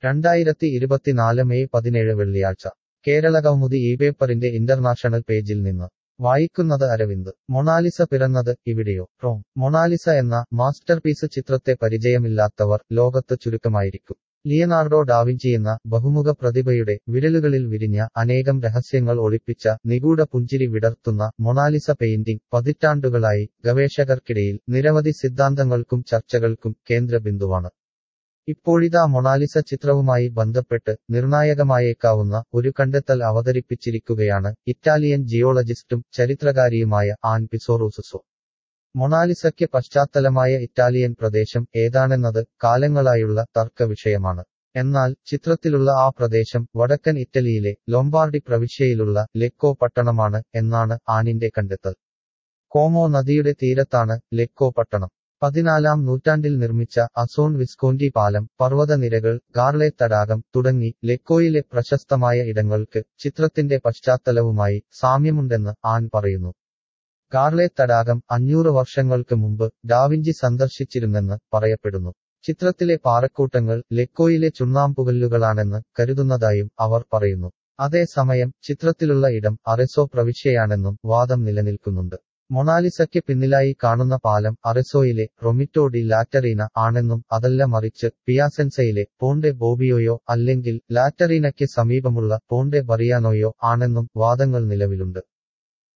രണ്ടായിരത്തി ഇരുപത്തിനാല് മെയ് പതിനേഴ് വെള്ളിയാഴ്ച കേരള കൗമുദി ഈ പേപ്പറിന്റെ ഇന്റർനാഷണൽ പേജിൽ നിന്ന് വായിക്കുന്നത് അരവിന്ദ് മൊണാലിസ പിറന്നത് ഇവിടെയോ റോം മൊണാലിസ എന്ന മാസ്റ്റർപീസ് ചിത്രത്തെ പരിചയമില്ലാത്തവർ ലോകത്ത് ചുരുക്കമായിരിക്കും ലിയനാർഡോ ഡാവിഞ്ചി എന്ന ബഹുമുഖ പ്രതിഭയുടെ വിരലുകളിൽ വിരിഞ്ഞ അനേകം രഹസ്യങ്ങൾ ഒളിപ്പിച്ച നിഗൂഢ പുഞ്ചിരി വിടർത്തുന്ന മൊണാലിസ പെയിന്റിംഗ് പതിറ്റാണ്ടുകളായി ഗവേഷകർക്കിടയിൽ നിരവധി സിദ്ധാന്തങ്ങൾക്കും ചർച്ചകൾക്കും കേന്ദ്രബിന്ദുവാണ് ഇപ്പോഴിതാ മൊണാലിസ ചിത്രവുമായി ബന്ധപ്പെട്ട് നിർണായകമായേക്കാവുന്ന ഒരു കണ്ടെത്തൽ അവതരിപ്പിച്ചിരിക്കുകയാണ് ഇറ്റാലിയൻ ജിയോളജിസ്റ്റും ചരിത്രകാരിയുമായ ആൻ പിസോറൂസസോ മൊണാലിസയ്ക്ക് പശ്ചാത്തലമായ ഇറ്റാലിയൻ പ്രദേശം ഏതാണെന്നത് കാലങ്ങളായുള്ള തർക്ക വിഷയമാണ് എന്നാൽ ചിത്രത്തിലുള്ള ആ പ്രദേശം വടക്കൻ ഇറ്റലിയിലെ ലൊംബാർഡി പ്രവിശ്യയിലുള്ള ലെക്കോ പട്ടണമാണ് എന്നാണ് ആനിന്റെ കണ്ടെത്തൽ കോമോ നദിയുടെ തീരത്താണ് ലെക്കോ പട്ടണം പതിനാലാം നൂറ്റാണ്ടിൽ നിർമ്മിച്ച അസോൺ വിസ്കോന്റി പാലം പർവ്വതനിരകൾ ഗാർലെ തടാകം തുടങ്ങി ലെക്കോയിലെ പ്രശസ്തമായ ഇടങ്ങൾക്ക് ചിത്രത്തിന്റെ പശ്ചാത്തലവുമായി സാമ്യമുണ്ടെന്ന് ആൻ പറയുന്നു ഗാർലെ തടാകം അഞ്ഞൂറ് വർഷങ്ങൾക്ക് മുമ്പ് ഡാവിഞ്ചി സന്ദർശിച്ചിരുന്നെന്ന് പറയപ്പെടുന്നു ചിത്രത്തിലെ പാറക്കൂട്ടങ്ങൾ ലെക്കോയിലെ ചുണ്ണാമ്പുകല്ലുകളാണെന്ന് കരുതുന്നതായും അവർ പറയുന്നു അതേസമയം ചിത്രത്തിലുള്ള ഇടം അറെസോ പ്രവിശ്യയാണെന്നും വാദം നിലനിൽക്കുന്നുണ്ട് മൊണാലിസയ്ക്ക് പിന്നിലായി കാണുന്ന പാലം അറെസോയിലെ റൊമിറ്റോ ഡി ലാറ്ററീന ആണെന്നും അതല്ല മറിച്ച് പിയാസെൻസയിലെ പോണ്ടെ ബോബിയോയോ അല്ലെങ്കിൽ ലാറ്ററീനയ്ക്ക് സമീപമുള്ള പോണ്ടെ ബറിയാനോയോ ആണെന്നും വാദങ്ങൾ നിലവിലുണ്ട്